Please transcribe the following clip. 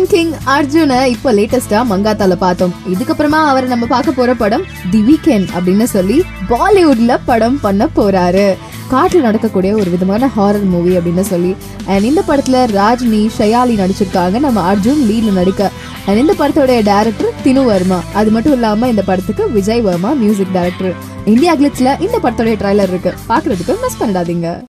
king அர்ஜுனை இப்போ லேட்டஸ்டா மங்காத்தால பார்த்தோம் இதுக்கப்புறமா அவரை நம்ம பார்க்க போற படம் தி வீக்கெண்ட் அப்படின்னு சொல்லி பாலிவுட்ல படம் பண்ண போறாரு காட்டில் நடக்கக்கூடிய ஒரு விதமான ஹாரர் மூவி அப்படின்னு சொல்லி அண்ட் இந்த படத்துல ராஜினி ஷயாலி நடிச்சிருக்காங்க நம்ம அர்ஜுன் லீட்ல நடிக்க அண்ட் இந்த படத்தோட டைரக்டர் தினு வர்மா அது மட்டும் இல்லாம இந்த படத்துக்கு Vijay Varma music director India கிளிட்ஸ்ல இந்த படத்தோட ட்ரைலர் இருக்கு பாக்குறதுக்கு மிஸ் பண்ணிடாதீங்க